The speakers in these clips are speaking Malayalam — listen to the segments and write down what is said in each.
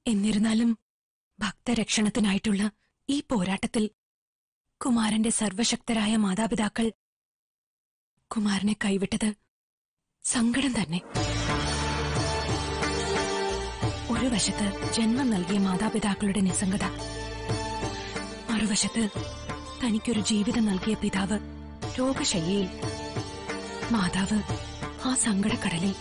എന്നിരുന്നാലും ഭക്തരക്ഷണത്തിനായിട്ടുള്ള ഈ പോരാട്ടത്തിൽ കുമാരന്റെ സർവശക്തരായ മാതാപിതാക്കൾ കുമാരനെ കൈവിട്ടത് സങ്കടം തന്നെ ഒരു വശത്ത് ജന്മം നൽകിയ മാതാപിതാക്കളുടെ നിസ്സംഗത മറുവശത്ത് തനിക്കൊരു ജീവിതം നൽകിയ പിതാവ് രോഗശയ്യയിൽ മാതാവ് ആ സങ്കടക്കടലിൽ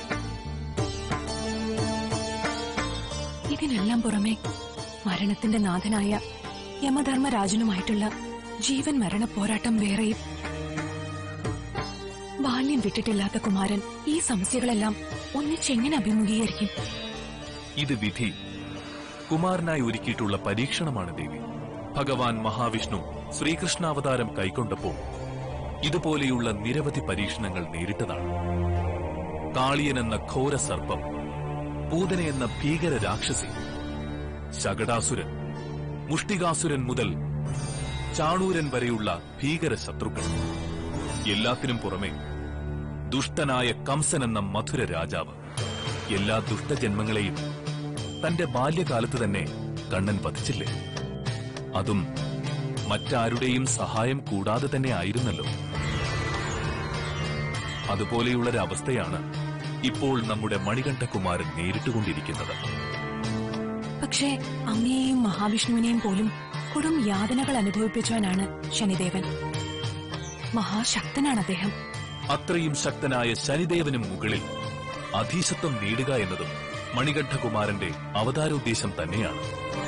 ഇതിനെല്ലാം പുറമെ മരണത്തിന്റെ നാഥനായ യമധർമ്മരാജനുമായിട്ടുള്ള ജീവൻ മരണ പോരാട്ടം വേറെയും ബാല്യം വിട്ടിട്ടില്ലാത്ത കുമാരൻ ഈ സമസ്യകളെല്ലാം ഒന്നിച്ചെങ്ങനെ അഭിമുഖീകരിക്കും ഇത് വിധി കുമാരനായി ഒരുക്കിയിട്ടുള്ള പരീക്ഷണമാണ് ദേവി ഭഗവാൻ മഹാവിഷ്ണു ശ്രീകൃഷ്ണാവതാരം കൈക്കൊണ്ടപ്പോൾ ഇതുപോലെയുള്ള നിരവധി പരീക്ഷണങ്ങൾ നേരിട്ടതാണ് കാളിയൻ എന്ന ഘോര സർപ്പം പൂതന എന്ന ഭീകര രാക്ഷസി ശകടാസുരൻ മുഷ്ടികാസുരൻ മുതൽ ചാണൂരൻ വരെയുള്ള ഭീകര ശത്രുക്കൾ എല്ലാത്തിനും പുറമെ ദുഷ്ടനായ കംസൻ എന്ന മധുര രാജാവ് എല്ലാ ദുഷ്ടജന്മങ്ങളെയും തന്റെ ബാല്യകാലത്ത് തന്നെ കണ്ണൻ വധിച്ചില്ലേ അതും മറ്റാരുടെയും സഹായം കൂടാതെ തന്നെ ആയിരുന്നല്ലോ അതുപോലെയുള്ളൊരവസ്ഥയാണ് ഇപ്പോൾ നമ്മുടെ മണികണ്ഠകുമാരൻ നേരിട്ടുകൊണ്ടിരിക്കുന്നത് പക്ഷേ അങ്ങയെയും മഹാവിഷ്ണുവിനെയും പോലും കൊടും യാതനകൾ അനുഭവിപ്പിച്ചവനാണ് ശനിദേവൻ മഹാശക്തനാണ് അദ്ദേഹം അത്രയും ശക്തനായ ശനിദേവനും മുകളിൽ അധീശത്വം നേടുക എന്നതും മണികണ്ഠകുമാരന്റെ അവതാരോദ്ദേശം തന്നെയാണ്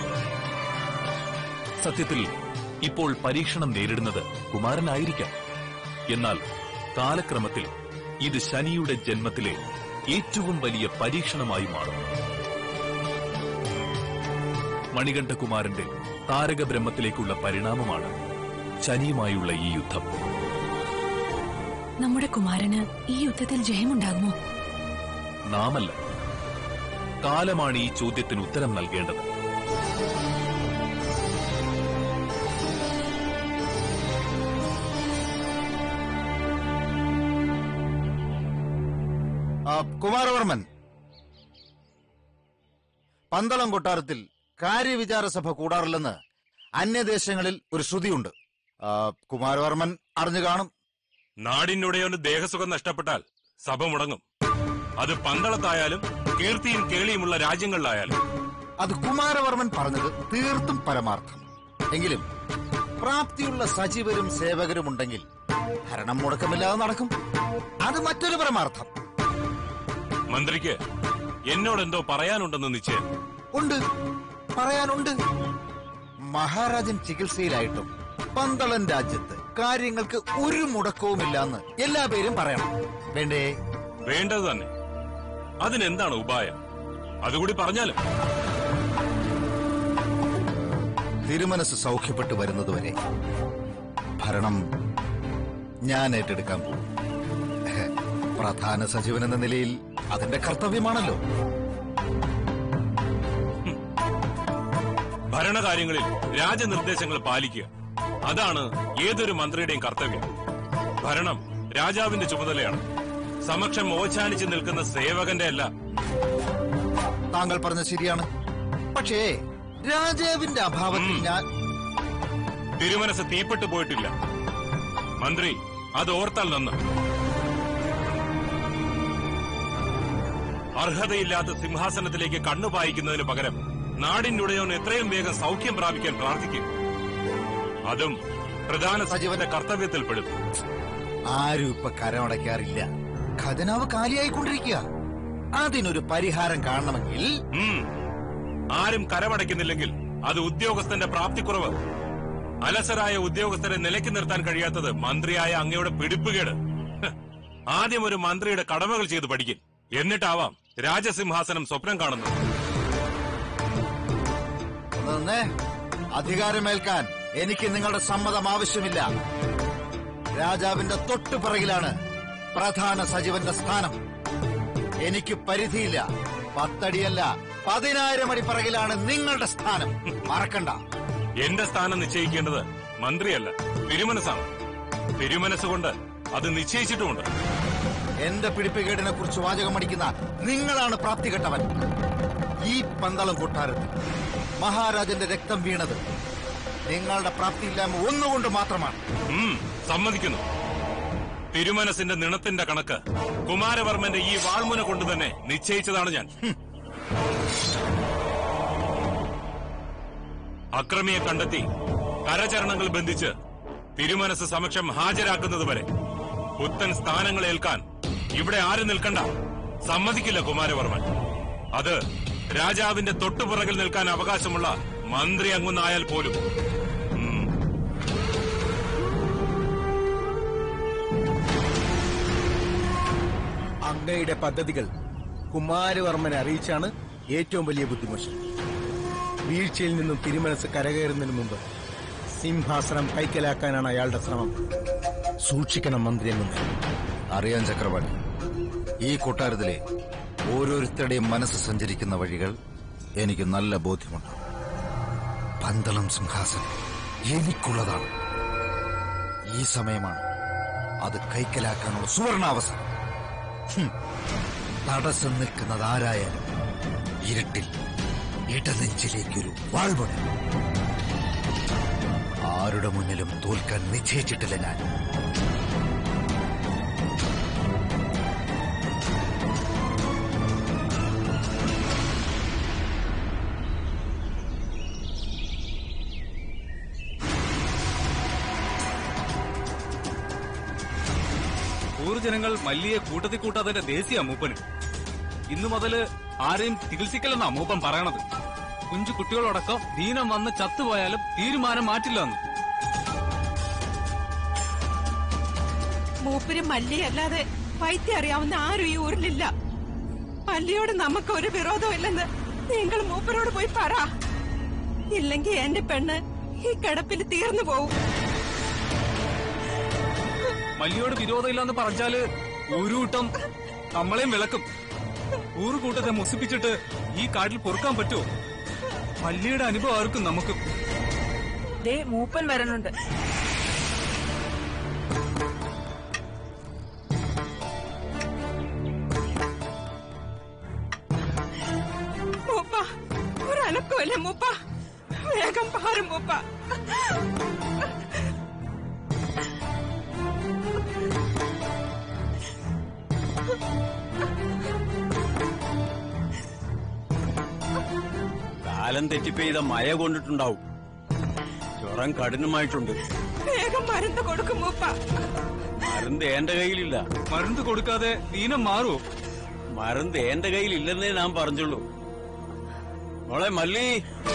സത്യത്തിൽ ഇപ്പോൾ പരീക്ഷണം നേരിടുന്നത് കുമാരനായിരിക്കാം എന്നാൽ കാലക്രമത്തിൽ ഇത് ശനിയുടെ ജന്മത്തിലെ ഏറ്റവും വലിയ പരീക്ഷണമായി മാറും മണികണ്ഠകുമാരന്റെ താരകബ്രഹ്മത്തിലേക്കുള്ള പരിണാമമാണ് ശനിയുമായുള്ള ഈ യുദ്ധം നമ്മുടെ കുമാരന് ഈ യുദ്ധത്തിൽ ജയമുണ്ടാകുമോ നാമല്ല കാലമാണ് ഈ ചോദ്യത്തിന് ഉത്തരം നൽകേണ്ടത് ആ, കുമാരവർമ്മൻ പന്തളം കൊട്ടാരത്തിൽ കാര്യവിചാരസഭ കൂടാറില്ലെന്ന് അന്യദേശങ്ങളിൽ ഒരു ശ്രുതിയുണ്ട് ആ, കുമാരവർമ്മൻ അറിഞ്ഞു കാണും നാടിനുടയോന് ദേഹസുഖം നഷ്ടപ്പെട്ടാൽ സഭ മുടങ്ങും അത് പന്തളത്തായാലും കീർത്തിയും കേളിയുമുള്ള രാജ്യങ്ങളിലായാലും അത് കുമാരവർമ്മൻ പറഞ്ഞത് തീർത്തും പരമാർത്ഥം എങ്കിലും പ്രാപ്തിയുള്ള സജീവരും സേവകരും ഉണ്ടെങ്കിൽ ഭരണം മുടക്കമില്ലാതെ നടക്കും അത് മറ്റൊരു പരമാർത്ഥം മന്ത്രിക്ക് എന്നോടെന്തോ പറയാനുണ്ടെന്ന് നിശ്ചയം ഉണ്ട് പറയാനുണ്ട് മഹാരാജൻ ചികിത്സയിലായിട്ടും പന്തളൻ രാജ്യത്ത് കാര്യങ്ങൾക്ക് ഒരു മുടക്കവുമില്ലാന്ന് എല്ലാ പേരും പറയണം വേണ്ടേ വേണ്ടത് തന്നെ അതിനെന്താണ് ഉപായം അതുകൂടി പറഞ്ഞാലും തിരുമനസ് സൗഖ്യപ്പെട്ടു വരുന്നതുവരെ ഭരണം ഞാൻ ഏറ്റെടുക്കാൻ പോകും പ്രധാന സചിവൻ എന്ന നിലയിൽ അതിന്റെ കർത്തവ്യമാണല്ലോ ഭരണകാര്യങ്ങളിൽ രാജനിർദ്ദേശങ്ങൾ പാലിക്കുക അതാണ് ഏതൊരു മന്ത്രിയുടെയും കർത്തവ്യം ഭരണം രാജാവിന്റെ ചുമതലയാണ് സമക്ഷം ഓച്ചാനിച്ച് നിൽക്കുന്ന സേവകന്റെ അല്ല താങ്കൾ പറഞ്ഞത് ശരിയാണ് പക്ഷേ രാജാവിന്റെ അഭാവത്തിൽ ഞാൻ തിരുമനസ് തീപ്പെട്ടു പോയിട്ടില്ല മന്ത്രി അത് ഓർത്താൽ നന്ന് അർഹതയില്ലാത്ത സിംഹാസനത്തിലേക്ക് കണ്ണു പായിക്കുന്നതിന് പകരം നാടിനുടയോൻ എത്രയും വേഗം സൗഖ്യം പ്രാപിക്കാൻ പ്രാർത്ഥിക്കും അതും പ്രധാന സജീവന്റെ കർത്തവ്യത്തിൽപ്പെടും ആരും ഇപ്പൊ കരമടയ്ക്കാറില്ല ഖജനാവ് കാലിയായിക്കൊണ്ടിരിക്കുക അതിനൊരു പരിഹാരം കാണണമെങ്കിൽ ഉം. ആരും കരമടയ്ക്കുന്നില്ലെങ്കിൽ അത് ഉദ്യോഗസ്ഥന്റെ പ്രാപ്തിക്കുറവ് അലസരായ ഉദ്യോഗസ്ഥരെ നിലയ്ക്ക് നിർത്താൻ കഴിയാത്തത് മന്ത്രിയായ അങ്ങയുടെ പിടിപ്പുകേട് ഹ്. ആദ്യം ഒരു മന്ത്രിയുടെ കടമകൾ ചെയ്ത് പഠിക്കും എന്നിട്ടാവാം രാജസിംഹാസനം സ്വപ്നം കാണുന്നത് ഒന്ന് നിന്നേ. അധികാരമേൽക്കാൻ എനിക്ക് നിങ്ങളുടെ സമ്മതം ആവശ്യമില്ല രാജാവിന്റെ തൊട്ടു പിറകിലാണ് പ്രധാന സചിവന്റെ സ്ഥാനം എനിക്ക് പരിധിയില്ല പത്തടിയല്ല പതിനായിരം അടി പിറകിലാണ് നിങ്ങളുടെ സ്ഥാനം മറക്കണ്ട എന്റെ സ്ഥാനം നിശ്ചയിക്കേണ്ടത് മന്ത്രിയല്ല തിരുമനസാണ് തിരുമനസ്സുകൊണ്ട് അത് നിശ്ചയിച്ചിട്ടുമുണ്ട് എന്റെ പിടിപ്പുകേടിനെ കുറിച്ച് വാചകമടിക്കുന്ന നിങ്ങളാണ് പ്രാപ്തി കെട്ടവൻ ഈ പന്തളം കൊട്ടാരത്തിൽ മഹാരാജന്റെ രക്തം വീണത് നിങ്ങളുടെ പ്രാപ്തിയില്ലായ്മ ഒന്നുകൊണ്ട് മാത്രമാണ് ഉം, സമ്മതിക്കുന്നു തിരുമനസിന്റെ നിണത്തിന്റെ കണക്ക് കുമാരവർമ്മന്റെ ഈ വാൾമുന കൊണ്ട് തന്നെ നിശ്ചയിച്ചതാണ് ഞാൻ അക്രമിയെ കണ്ടെത്തി കരചരണങ്ങൾ ബന്ധിച്ച് തിരുമനസ് സമക്ഷം ഹാജരാക്കുന്നത് വരെ പുത്തൻ സ്ഥാനങ്ങൾ ഏൽക്കാൻ ഇവിടെ ആരും നിൽക്കണ്ട സമ്മതിക്കില്ല കുമാരവർമ്മൻ അത് രാജാവിന്റെ തൊട്ടുപുറകിൽ നിൽക്കാൻ അവകാശമുള്ള മന്ത്രി അങ്ങുന്നായാൽ പോലും ഉം. അങ്ങയുടെ പദ്ധതികൾ കുമാരവർമ്മനെ അറിയിച്ചാണ് ഏറ്റവും വലിയ ബുദ്ധിമുട്ട് വീഴ്ചയിൽ നിന്നും തിരുമനസ് കരകയറുന്നതിന് മുമ്പ് സിംഹാസനം കൈക്കലാക്കാനാണ് അയാളുടെ ശ്രമം സൂക്ഷിക്കണം മന്ത്രി എന്നുണ്ട് അറിയാൻ ചക്രവർത്തി ഈ കൊട്ടാരത്തിലെ ഓരോരുത്തരുടെയും മനസ്സ് സഞ്ചരിക്കുന്ന വഴികൾ എനിക്ക് നല്ല ബോധ്യമുണ്ട് പന്തളം സിംഹാസനം എനിക്കുള്ളതാണ് ഈ സമയമാണ് അത് കൈക്കലാക്കാനുള്ള സുവർണാവസരം ഹും. തടസ്സം നിൽക്കുന്നത് ആരായാലും ഇരുട്ടിൽ ഇടനെഞ്ചിലേക്കൊരു വാൾമുന ആരുടെ മുന്നിലും തോൽക്കാൻ നിശ്ചയിച്ചിട്ടില്ല ഞാൻ ഊർജനങ്ങൾ മല്ലിയെ കൂട്ടത്തിൽ കൂട്ടാതെ ദേശീയ മൂപ്പന് ഇന്നു മുതല് ആരെയും ചികിത്സിക്കലെന്നാ മൂപ്പൻ പറയണത് കുഞ്ചു കുട്ടികളടക്കം ദീനം വന്ന് ചത്തുപോയാലും തീരുമാനം മാറ്റില്ലെന്ന് മൂപ്പര് മല്ലിയല്ലാതെ വൈദ്യം അറിയാവുന്ന ആരും ഈ ഊരിലില്ല മല്ലിയോട് നമുക്ക് ഒരു വിരോധവും ഇല്ലെന്ന് നിങ്ങൾ മൂപ്പരോട് പോയി പറ ഇല്ലെങ്കിൽ എന്റെ പെണ്ണ് ഈ കിടപ്പിൽ തീർന്നു പോവും മല്ലിയോട് വിരോധമില്ലാന്ന് പറഞ്ഞാല് ഒരു കൂട്ടം നമ്മളെയും വിളക്കും ഊറ് കൂട്ടത്തെ മുസിപ്പിച്ചിട്ട് ഈ കാട്ടിൽ പൊറുക്കാൻ പറ്റുമോ മല്ലിയുടെ അനുഭവം ആർക്കും നമുക്കും ദേ മൂപ്പൻ വരണുണ്ട് മൂപ്പ ഒരനക്കമില്ല മൂപ്പ വേഗം പാരും മൂപ്പ കാലം തെറ്റിപ്പെയ്ത മഴ കൊണ്ടിട്ടുണ്ടാവും ജ്വരം കഠിനമായിട്ടുണ്ട് വേഗം മരുന്ന് കൊടുക്കും മൂപ്പ മരുന്ന് എന്റെ കയ്യിലില്ല മരുന്ന് കൊടുക്കാതെ ദീനം മാറുമോ മരുന്ന് എന്റെ കയ്യിലില്ലെന്നേ ഞാൻ പറഞ്ഞുള്ളൂ മോളെ മല്ലി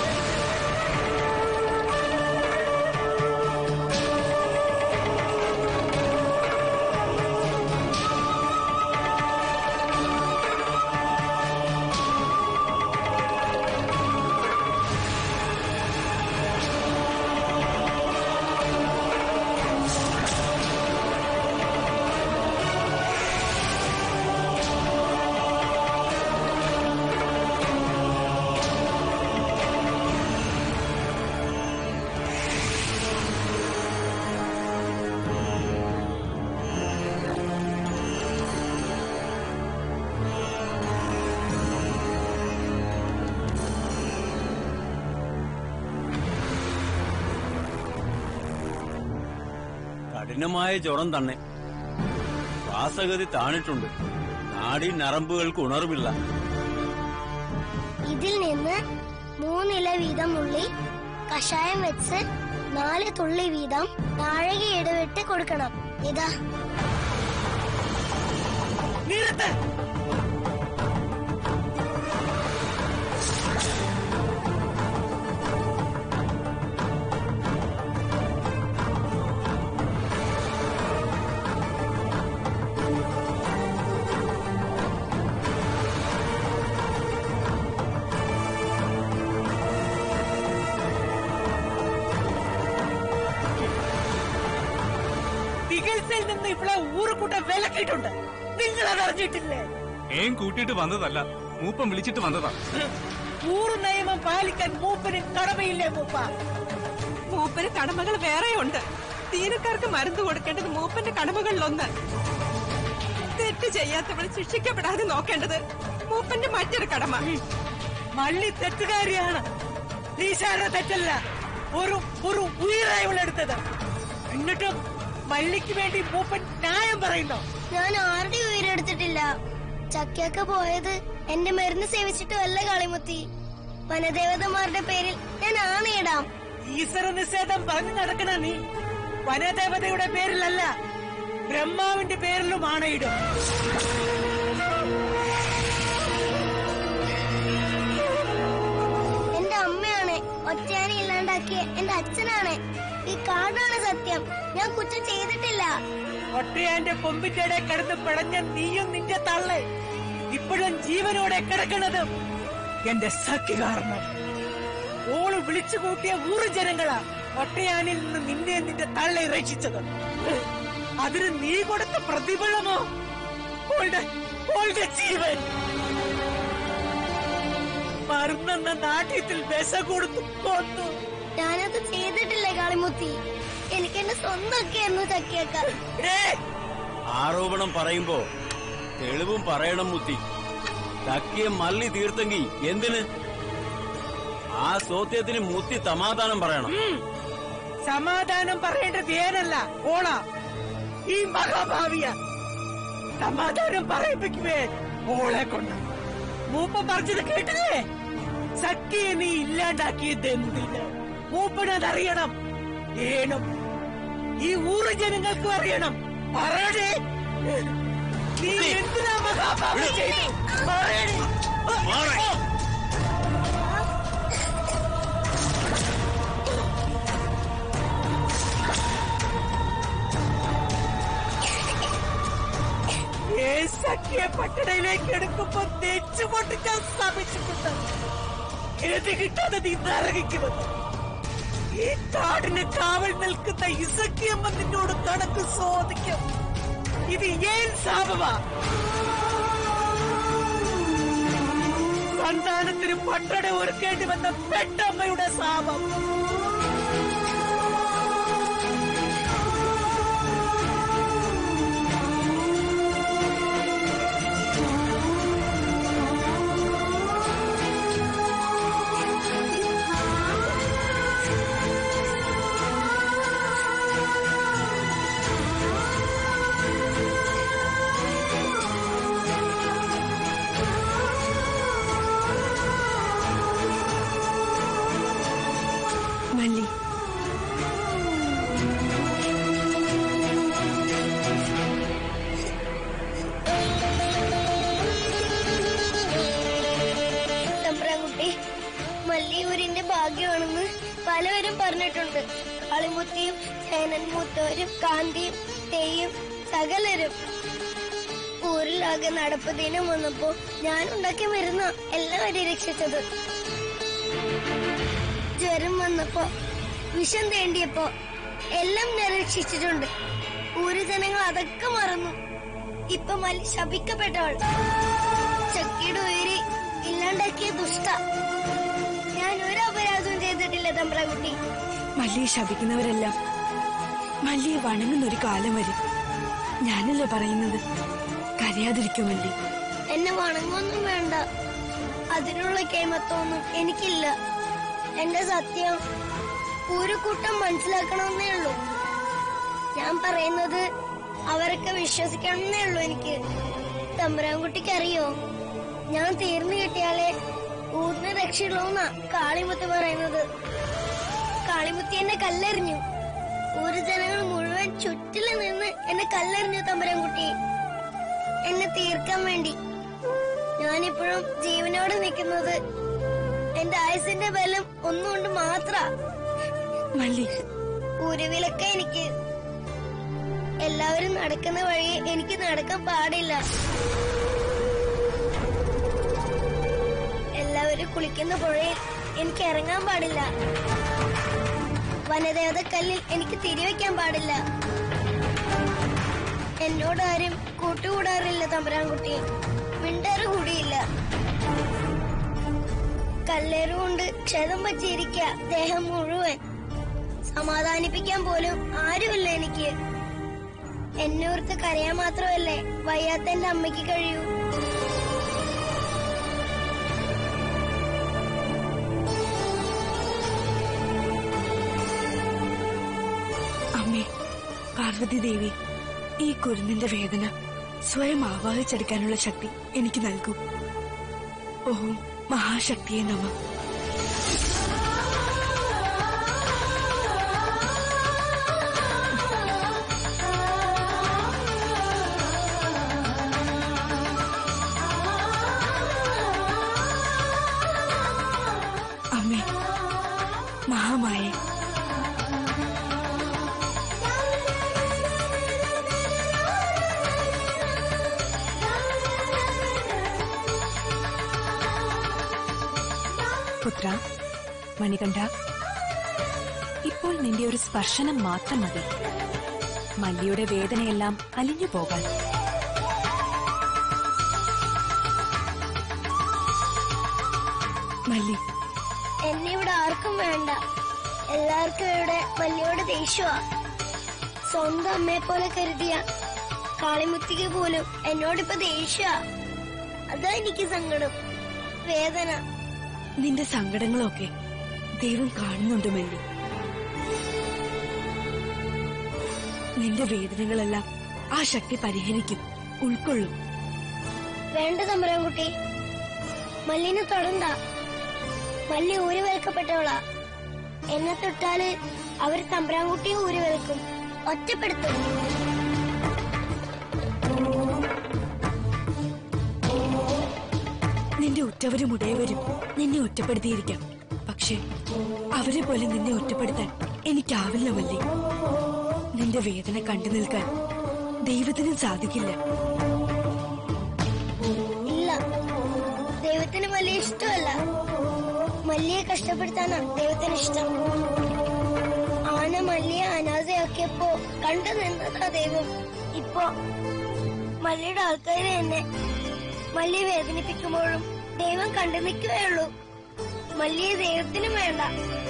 കഠിനമായ ജ്വരം തന്നെ ശ്വാസഗതി താണിട്ടുണ്ട് നാടി നരമ്പുകൾക്ക് ഉണർവില്ല ഇതിൽ നിന്ന് മൂന്നില വീതം ഉള്ളി കഷായം വെച്ച് നാല് തുള്ളി വീതം നാഴിക ഇടവിട്ട് കൊടുക്കണം ഇതാ ചികിത്സയിൽ നിന്ന് ഇവിടെ ഊറുകൂട്ടം വിലക്കിയിട്ടുണ്ട് നിങ്ങൾ അതറിഞ്ഞിട്ടില്ലേ ഏം കൂട്ടിയിട്ട് വന്നതല്ല മൂപ്പൻ വിളിച്ചിട്ട് വന്നതാ ഊറ് നിയമം പാലിക്കാൻ മൂപ്പന് കടമയില്ലേ മൂപ്പ മൂപ്പന് കടമകൾ വേറെയുണ്ട് തീരക്കാർക്ക് മരുന്ന് കൊടുക്കേണ്ടത് മൂപ്പന്റെ കടമകളിലൊന്ന് തെറ്റ് ചെയ്യാത്തവൾ ശിക്ഷിക്കപ്പെടാതെ നോക്കേണ്ടത് മൂപ്പന്റെ മറ്റൊരു കടമ മള്ളി തെറ്റുകാരിയാണ് ഈശാരുടെ തെറ്റല്ല ഒരു ഒരു ഉയരായി എടുത്തത് എന്നിട്ടും മള്ളിക്ക് വേണ്ടി മൂപ്പൻ ന്യായം പറയുന്നു ഞാൻ ആരുടെയും ഉയരെടുത്തിട്ടില്ല ചക്കയൊക്കെ പോയത് എന്റെ മരുന്ന് സേവിച്ചിട്ടുമല്ല കാളിമുത്തി വനദേവതമാരുടെ പേരിൽ ഞാൻ ആണയിടാം ഈശ്വര നിഷേധം പറഞ്ഞു നടക്കണ നീ വനദേവതയുടെ പേരിലല്ല ബ്രഹ്മാവിന്റെ പേരിലും ആണയിടും എന്റെ അമ്മയാണ് ഒറ്റയാനെ ഇല്ലാണ്ടാക്കിയ എന്റെ അച്ഛനാണ് ഈ കാർഡാണ് സത്യം ഞാൻ കുറ്റം ചെയ്തിട്ടില്ല ഒട്ടയാന്റെ കൊമ്പിന്റെ ഇടയിൽ കിടന്ന് പിടഞ്ഞ നീയും നിന്റെ തള്ളെ ഇപ്പോഴും ജീവനോടെ കിടക്കണത് എന്റെ സഖ്യ കാരണം ഓള് വിളിച്ചു കൂട്ടിയ ഊറ് ജനങ്ങളാ ഒട്ടയാനിൽ നിന്ന് നിന്നെ നിന്റെ തള്ളെ രക്ഷിച്ചത് അതിന് നീ കൊടുത്ത പ്രതിഫലമോ ഓളുടെ ഓളുടെ ജീവൻ മരുന്നെന്ന നാട്യത്തിൽ വിശ കൊടുത്തു കൊന്നു ഞാനത് ചെയ്തിട്ടില്ല കാളിമുത്തി എനിക്ക് എന്റെ സ്വന്തമൊക്കെയായിരുന്നു ചക്കിയേക്കാൾ ആരോപണം പറയുമ്പോ തെളിവും പറയണം മുത്തി തക്കിയ മല്ലി തീർത്തെങ്കി എന്തിന് ആ സോത്യത്തിന് മുത്തി സമാധാനം പറയണം സമാധാനം പറയേണ്ടത് ഏനല്ല ഓള ഈ മഹാഭാവിയ സമാധാനം പറയിപ്പിക്കുവേ ഓളെ കൊണ്ട് മൂപ്പ പറഞ്ഞത് കേട്ടില്ലേ സഖ്യെ നീ ഇല്ലാണ്ടാക്കിയത് എന്തിന് മൂപ്പനതറിയണം ഏണം ഈ ഊറ് ജനങ്ങൾക്ക് അറിയണം പറയണേ നീ എന്തിനാ മഹാഭാവി ചെയ്തു പറയണേ ഏ സഖ്യെ പട്ടണയിലേക്ക് എടുക്കുമ്പോ തെച്ചു പൊട്ടിക്കാൻ സ്ഥാപിച്ചിട്ടുണ്ട് എഴുതി കിട്ടാതെ നീ നരകിക്കുമെന്ന് ഈ കാടിന് കാവൽ നിൽക്കുന്ന ഇസക്കിയമ്മ നിന്നോട് കണക്ക് ചോദിക്കും ഇത് ഏൻ സാപമാ സന്താനത്തിന് പട്ടണ ഒരുക്കേണ്ടി വന്ന പെട്ടമ്മയുടെ സാപം മല്ലി തമ്പ്രാൻകുട്ടി മല്ലിയൂരിന്റെ ഭാഗ്യമാണെന്ന് പലവരും പറഞ്ഞിട്ടുണ്ട് കളിമുത്തിയും ചേനൻ മൂത്തവരും കാന്തിയും തെയ്യും സകലരും ഊരിലാകെ നടപ്പ് ദിനം വന്നപ്പോ ഞാൻ ഉണ്ടാക്കി മരുന്ന എല്ലാവരെയും രക്ഷിച്ചത് ജ്വരം വന്നപ്പോ വിഷം തേണ്ടിയപ്പോ എല്ലാം ഞാൻ രക്ഷിച്ചിട്ടുണ്ട് ഊര് ജനങ്ങൾ അതൊക്കെ മറന്നു ഇപ്പൊ മല്ലി ശപിക്കപ്പെട്ടവൾ ചക്കിയുടെ ഉയരി ഇല്ലാണ്ടാക്കിയ ദുഷ്ട ഞാൻ ഒരു അപരാധവും ചെയ്തിട്ടില്ല തമ്പ്രാകുട്ടി മല്ലിയെ ശപിക്കുന്നവരെല്ലാം മല്ലിയെ വണങ്ങുന്ന ഒരു കാലം വരും ഞാനല്ലേ പറയുന്നത് കരയാതിരിക്കും മല്ലി എന്നെ വണങ്ങൊന്നും വേണ്ട അതിനുള്ള കേമത്വമൊന്നും എനിക്കില്ല എന്റെ സത്യം ഒരു കൂട്ടം മനസ്സിലാക്കണമെന്നേ ഉള്ളൂ ഞാൻ പറയുന്നത് അവരൊക്കെ വിശ്വസിക്കണമെന്നേ ഉള്ളൂ എനിക്ക് തമ്പുരാൻകുട്ടിക്ക് അറിയോ ഞാൻ തീർന്നു കിട്ടിയാലേ ഊർന്ന് രക്ഷയുള്ളൂന്നാ കാളിമുത്ത് പറയുന്നത് കാളിമുത്തി എന്നെ കല്ലെറിഞ്ഞു ഊര് ജനങ്ങൾ മുഴുവൻ ചുറ്റില് നിന്ന് എന്നെ കല്ലെറിഞ്ഞു തമ്പുരാൻകുട്ടി എന്നെ തീർക്കാൻ വേണ്ടി ഞാനിപ്പോഴും ജീവനോടെ നിൽക്കുന്നത് എന്റെ ആയുസിന്റെ ബലം ഒന്നുകൊണ്ട് മാത്ര മല്ലി ഉരുവിലൊക്കെ എനിക്ക് എല്ലാവരും നടക്കുന്ന വഴി എനിക്ക് നടക്കാൻ പാടില്ല എല്ലാവരും കുളിക്കുന്ന പുഴയിൽ എനിക്ക് ഇറങ്ങാൻ പാടില്ല വനദേവതക്കല്ലിൽ എനിക്ക് തിരിവെക്കാൻ പാടില്ല എന്നോട് ആരും കൂട്ടുകൂടാറില്ല തമ്പുരാൻകുട്ടി മിണ്ടാറ് കൂടിയില്ല കല്ലേറ് കൊണ്ട് ക്ഷതം പറ്റിയിരിക്ക ദേഹം മുഴുവൻ സമാധാനിപ്പിക്കാൻ പോലും ആരുമില്ല എനിക്ക് എന്നോർത്ത് കരയാൻ മാത്രമല്ലേ വയ്യാത്ത എന്റെ അമ്മയ്ക്ക് കഴിയൂ പാർവതി ദേവി ഈ കുരുന്നിന്റെ വേദന സ്വയം ആവാഹിച്ചെടുക്കാനുള്ള ശക്തി എനിക്ക് നൽകൂ ഓം മഹാശക്തിയെ നമ അമ്മേ മഹാമായേ പുത്ര മണികണ്ഠ ഇപ്പോൾ നിന്റെ ഒരു സ്പർശനം മാത്രം മതി മല്ലിയുടെ വേദനയെല്ലാം അലിഞ്ഞു പോകാൻ മല്ലി എന്നെ ഇവിടെ ആർക്കും വേണ്ട എല്ലാവർക്കും ഇവിടെ മല്ലിയോട് ദേഷ്യമാ സ്വന്തം അമ്മയെ പോലെ കരുതിയ കാളിമുത്തിക്ക് പോലും എന്നോടിപ്പോ ദേഷ്യ അതാ എനിക്ക് സങ്കടം വേദന നിന്റെ സങ്കടങ്ങളൊക്കെ ദൈവം കാണുന്നുണ്ട് മല്ലി നിന്റെ വേദനകളെല്ലാം ആ ശക്തി പരിഹരിക്കും ഉൾക്കൊള്ളും വേണ്ട തമ്പുരാൻകുട്ടി മല്ലിനെ തൊടണ്ട മല്ലി ഊരി വെൽക്കപ്പെട്ടവളാ എന്നെ തൊട്ടാല് അവർ തമ്പുരാൻകുട്ടിയെ ഊരി വെൽക്കും ഒറ്റപ്പെടുത്തും നിന്റെ ഉറ്റവരും ഉടയവരും നിന്നെ ഒറ്റപ്പെടുത്തിയിരിക്കാം പക്ഷേ അവരെ പോലെ നിന്നെ ഒറ്റപ്പെടുത്താൻ എനിക്കാവില്ല മല്ലി നിന്റെ വേദന കണ്ടു നിൽക്കാൻ ദൈവത്തിനും സാധിക്കില്ല ഇല്ല ദൈവത്തിന് മല്ലിയെ ഇഷ്ടമല്ല മല്ലിയെ കഷ്ടപ്പെടുത്താനാ ദൈവത്തിന് ഇഷ്ടം ആന മല്ലിയെ അനാഥയാക്കിയപ്പോ കണ്ടു നിന്നതാ ദൈവം ഇപ്പോ മല്ലിയുടെ ആൾക്കാര് തന്നെ മല്ലിയെ വേദനിപ്പിക്കുമ്പോഴും ദൈവം കണ്ടു നിൽക്കുകയുള്ളൂ മല്ലിയെ ദൈവത്തിനും വേണ്ട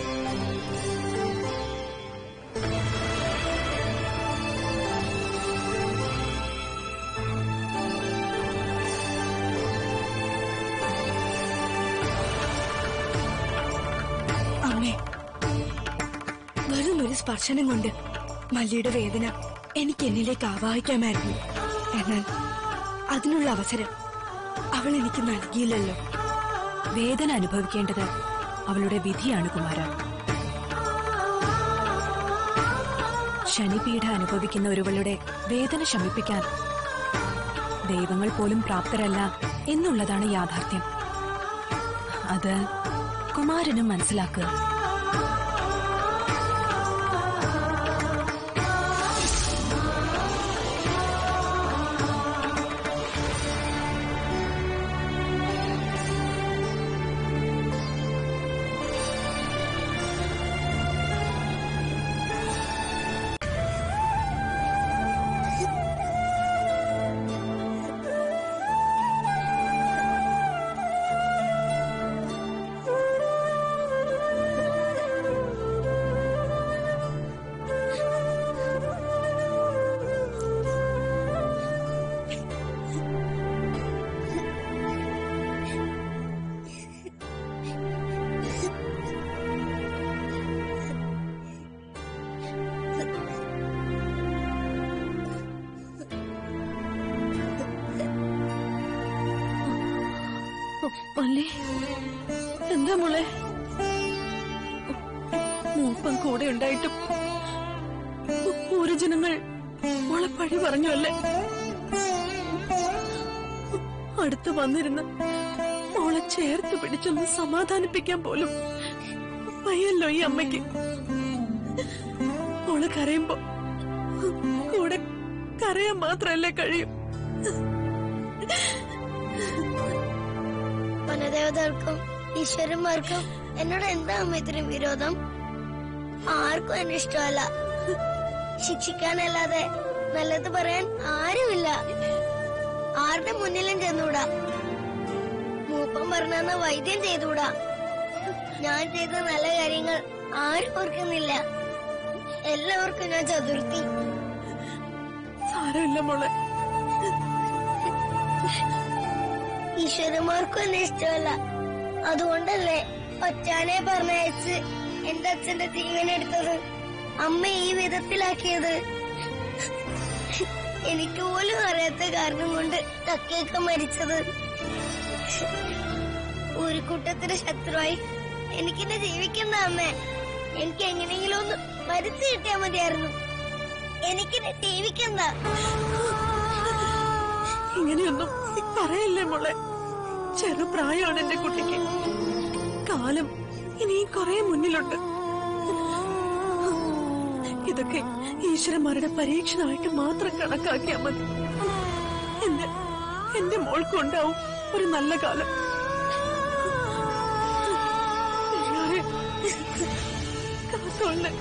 അമ്മേ വെറും ഒരു സ്പർശനം കൊണ്ട് മല്ലിയുടെ വേദന എനിക്ക് എന്നിലേക്ക് ആവാഹിക്കാമായിരുന്നു എന്നാൽ അതിനുള്ള അവസരം അവൾ എനിക്ക് നൽകിയില്ലല്ലോ വേദന അനുഭവിക്കേണ്ടത് അവളുടെ വിധിയാണ് കുമാര ശനിപീഠ അനുഭവിക്കുന്ന ഒരുവളുടെ വേദന ശമിപ്പിക്കാൻ ദൈവങ്ങൾ പോലും പ്രാപ്തരല്ല എന്നുള്ളതാണ് യാഥാർത്ഥ്യം അത് കുമാരനും മനസ്സിലാക്കുക മല്ലി എന്താ മോളെ മൂപ്പം കൂടെ ഉണ്ടായിട്ടും ഒരു ജനങ്ങൾ മോളെ പഴി പറഞ്ഞു അല്ലേ അടുത്ത് വന്നിരുന്ന് മോളെ ചേർത്ത് പിടിച്ചൊന്ന് സമാധാനിപ്പിക്കാൻ പോലും വയ്യല്ലോ ഈ അമ്മയ്ക്ക് മോള് കരയുമ്പോ കൂടെ കരയാൻ മാത്രല്ലേ കഴിയും വനദേവതകൾക്കും ഈശ്വരന്മാർക്കും എന്നോട് എന്താ അമ്മ ഇത്രയും വിരോധം ആർക്കും എന്നെ ഇഷ്ടമല്ല ശിക്ഷിക്കാനല്ലാതെ നല്ലത് പറയാൻ ആരുമില്ല ആരുടെ മുന്നിലും ചെന്നൂടാ മൂപ്പം പറഞ്ഞെന്ന വൈദ്യം ചെയ്തുകൂടാ ഞാൻ ചെയ്ത നല്ല കാര്യങ്ങൾ ആരും ഓർക്കുന്നില്ല എല്ലാവർക്കും ഞാൻ ചതുർത്ഥി സാരമില്ല മോളെ ഈശ്വരന്മാർക്കും എന്നെ ഇഷ്ടമല്ല അതുകൊണ്ടല്ലേ ഒറ്റാനെ പറഞ്ഞയച്ച് എന്റെ അച്ഛന്റെ ജീവൻ എടുത്തത് അമ്മ ഈ വിധത്തിലാക്കിയത് എനിക്ക് പോലും അറിയാത്ത കാരണം കൊണ്ട് തക്കയൊക്കെ മരിച്ചത് ഒരു കൂട്ടത്തിന് ശത്രുവായി എനിക്കെന്നെ ജീവിക്കണ്ട അമ്മേ എനിക്ക് എങ്ങനെയെങ്കിലും ഒന്ന് മരിച്ചു കിട്ടിയാ മതിയായിരുന്നു എനിക്കെന്നെ ജീവിക്കണ്ട ഇങ്ങനെയൊന്നും പറയല്ലേ മോളെ ചെറുപ്രായമാണ് എന്റെ കുട്ടിക്ക് കാലം ഇനിയും കുറെ മുന്നിലുണ്ട് ഇതൊക്കെ ഈശ്വരന്മാരുടെ പരീക്ഷണമായിട്ട് മാത്രം കണക്കാക്കിയാ മതി എന്റെ എന്റെ മോൾക്കും ഉണ്ടാവും ഒരു നല്ല കാലം എല്ലാവരെയും കാത്തോളെ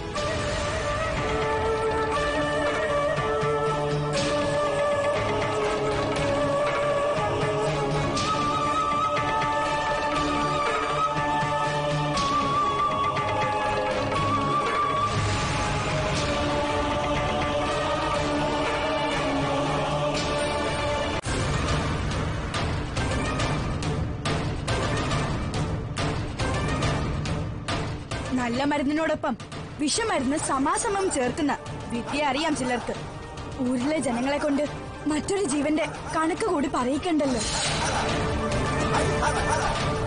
നല്ല മരുന്നിനോടൊപ്പം വിഷമരുന്ന് സമാസമം ചേർക്കുന്ന വിദ്യ അറിയാം ചിലർക്ക് ഊരിലെ ജനങ്ങളെ കൊണ്ട് മറ്റൊരു ജീവന്റെ കണക്ക് കൂടി പറയിക്കണ്ടല്ലോ